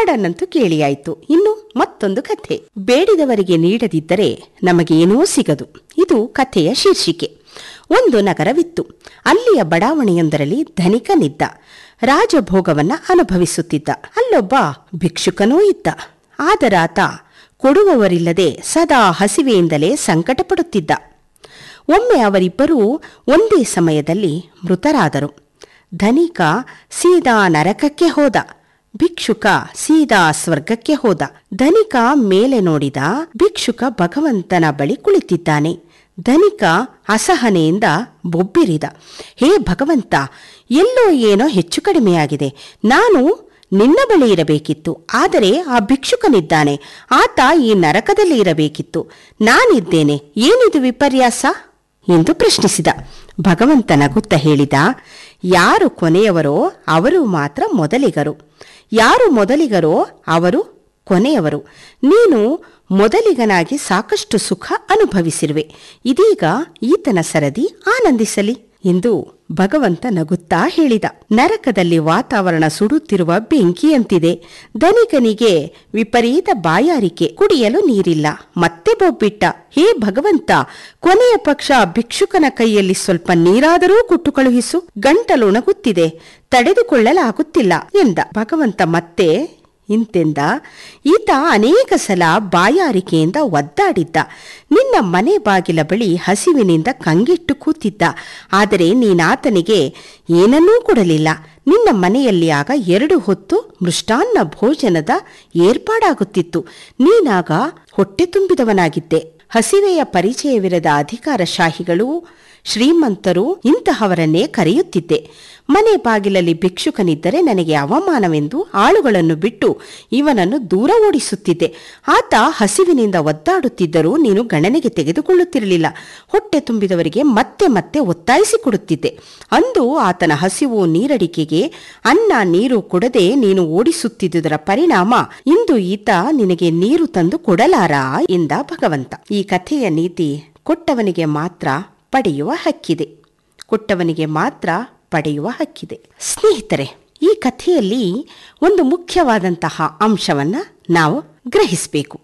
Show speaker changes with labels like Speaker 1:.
Speaker 1: ಹಾಡನ್ನಂತೂ ಕೇಳಿಯಾಯ್ತು ಇನ್ನು ಮತ್ತೊಂದು ಕಥೆ ಬೇಡಿದವರಿಗೆ ನೀಡದಿದ್ದರೆ ನಮಗೇನೂ ಸಿಗದು ಇದು ಕಥೆಯ ಶೀರ್ಷಿಕೆ ಒಂದು ನಗರವಿತ್ತು ಅಲ್ಲಿಯ ಬಡಾವಣೆಯೊಂದರಲ್ಲಿ ಧನಿಕನಿದ್ದ ರಾಜಭೋಗವನ್ನ ಅನುಭವಿಸುತ್ತಿದ್ದ ಅಲ್ಲೊಬ್ಬ ಭಿಕ್ಷುಕನೂ ಇದ್ದ ಆದರಾತ ಕೊಡುವವರಿಲ್ಲದೆ ಸದಾ ಹಸಿವೆಯಿಂದಲೇ ಸಂಕಟ ಪಡುತ್ತಿದ್ದ ಒಮ್ಮೆ ಅವರಿಬ್ಬರೂ ಒಂದೇ ಸಮಯದಲ್ಲಿ ಮೃತರಾದರು ಧನಿಕ ಸೀದಾ ನರಕಕ್ಕೆ ಹೋದ ಭಿಕ್ಷುಕ ಸೀದಾ ಸ್ವರ್ಗಕ್ಕೆ ಹೋದ ಧನಿಕ ಮೇಲೆ ನೋಡಿದ ಭಿಕ್ಷುಕ ಭಗವಂತನ ಬಳಿ ಕುಳಿತಿದ್ದಾನೆ ಧನಿಕ ಅಸಹನೆಯಿಂದ ಬೊಬ್ಬಿರಿದ ಹೇ ಭಗವಂತ ಎಲ್ಲೋ ಏನೋ ಹೆಚ್ಚು ಕಡಿಮೆಯಾಗಿದೆ ನಾನು ನಿನ್ನ ಬಳಿ ಇರಬೇಕಿತ್ತು ಆದರೆ ಆ ಭಿಕ್ಷುಕನಿದ್ದಾನೆ ಆತ ಈ ನರಕದಲ್ಲಿ ಇರಬೇಕಿತ್ತು ನಾನಿದ್ದೇನೆ ಏನಿದು ವಿಪರ್ಯಾಸ ಎಂದು ಪ್ರಶ್ನಿಸಿದ ಭಗವಂತ ನಗುತ್ತ ಹೇಳಿದ ಯಾರು ಕೊನೆಯವರೋ ಅವರು ಮಾತ್ರ ಮೊದಲಿಗರು ಯಾರು ಮೊದಲಿಗರೋ ಅವರು ಕೊನೆಯವರು ನೀನು ಮೊದಲಿಗನಾಗಿ ಸಾಕಷ್ಟು ಸುಖ ಅನುಭವಿಸಿರುವೆ ಇದೀಗ ಈತನ ಸರದಿ ಆನಂದಿಸಲಿ ಎಂದು ಭಗವಂತ ನಗುತ್ತಾ ಹೇಳಿದ ನರಕದಲ್ಲಿ ವಾತಾವರಣ ಸುಡುತ್ತಿರುವ ಬೆಂಕಿಯಂತಿದೆ ಧನಿಕನಿಗೆ ವಿಪರೀತ ಬಾಯಾರಿಕೆ ಕುಡಿಯಲು ನೀರಿಲ್ಲ ಮತ್ತೆ ಬೊಬ್ಬಿಟ್ಟ ಹೇ ಭಗವಂತ ಕೊನೆಯ ಪಕ್ಷ ಭಿಕ್ಷುಕನ ಕೈಯಲ್ಲಿ ಸ್ವಲ್ಪ ನೀರಾದರೂ ಕೊಟ್ಟು ಕಳುಹಿಸು ಗಂಟಲುಣಗುತ್ತಿದೆ ತಡೆದುಕೊಳ್ಳಲಾಗುತ್ತಿಲ್ಲ ಎಂದ ಭಗವಂತ ಮತ್ತೆ ಇಂತೆಂದ ಈತ ಅನೇಕ ಸಲ ಬಾಯಾರಿಕೆಯಿಂದ ಒದ್ದಾಡಿದ್ದ ನಿನ್ನ ಮನೆ ಬಾಗಿಲ ಬಳಿ ಹಸಿವಿನಿಂದ ಕಂಗೆಟ್ಟು ಕೂತಿದ್ದ ಆದರೆ ನೀನಾತನಿಗೆ ಏನನ್ನೂ ಕೊಡಲಿಲ್ಲ ನಿನ್ನ ಮನೆಯಲ್ಲಿ ಆಗ ಎರಡು ಹೊತ್ತು ಮೃಷ್ಟಾನ್ನ ಭೋಜನದ ಏರ್ಪಾಡಾಗುತ್ತಿತ್ತು ನೀನಾಗ ಹೊಟ್ಟೆ ತುಂಬಿದವನಾಗಿದ್ದೆ ಹಸಿವೆಯ ಪರಿಚಯವಿರದ ಅಧಿಕಾರಶಾಹಿಗಳು ಶ್ರೀಮಂತರು ಇಂತಹವರನ್ನೇ ಕರೆಯುತ್ತಿದ್ದೆ ಮನೆ ಬಾಗಿಲಲ್ಲಿ ಭಿಕ್ಷುಕನಿದ್ದರೆ ನನಗೆ ಅವಮಾನವೆಂದು ಆಳುಗಳನ್ನು ಬಿಟ್ಟು ಇವನನ್ನು ದೂರ ಓಡಿಸುತ್ತಿದ್ದೆ ಆತ ಹಸಿವಿನಿಂದ ಒದ್ದಾಡುತ್ತಿದ್ದರೂ ನೀನು ಗಣನೆಗೆ ತೆಗೆದುಕೊಳ್ಳುತ್ತಿರಲಿಲ್ಲ ಹೊಟ್ಟೆ ತುಂಬಿದವರಿಗೆ ಮತ್ತೆ ಮತ್ತೆ ಒತ್ತಾಯಿಸಿಕೊಡುತ್ತಿದ್ದೆ ಅಂದು ಆತನ ಹಸಿವು ನೀರಡಿಕೆಗೆ ಅನ್ನ ನೀರು ಕೊಡದೆ ನೀನು ಓಡಿಸುತ್ತಿದ್ದುದರ ಪರಿಣಾಮ ಇಂದು ಈತ ನಿನಗೆ ನೀರು ತಂದು ಕೊಡಲಾರ ಎಂದ ಭಗವಂತ ಈ ಕಥೆಯ ನೀತಿ ಕೊಟ್ಟವನಿಗೆ ಮಾತ್ರ ಪಡೆಯುವ ಹಕ್ಕಿದೆ ಕೊಟ್ಟವನಿಗೆ ಮಾತ್ರ ಪಡೆಯುವ ಹಕ್ಕಿದೆ ಸ್ನೇಹಿತರೆ ಈ ಕಥೆಯಲ್ಲಿ ಒಂದು ಮುಖ್ಯವಾದಂತಹ ಅಂಶವನ್ನ ನಾವು ಗ್ರಹಿಸಬೇಕು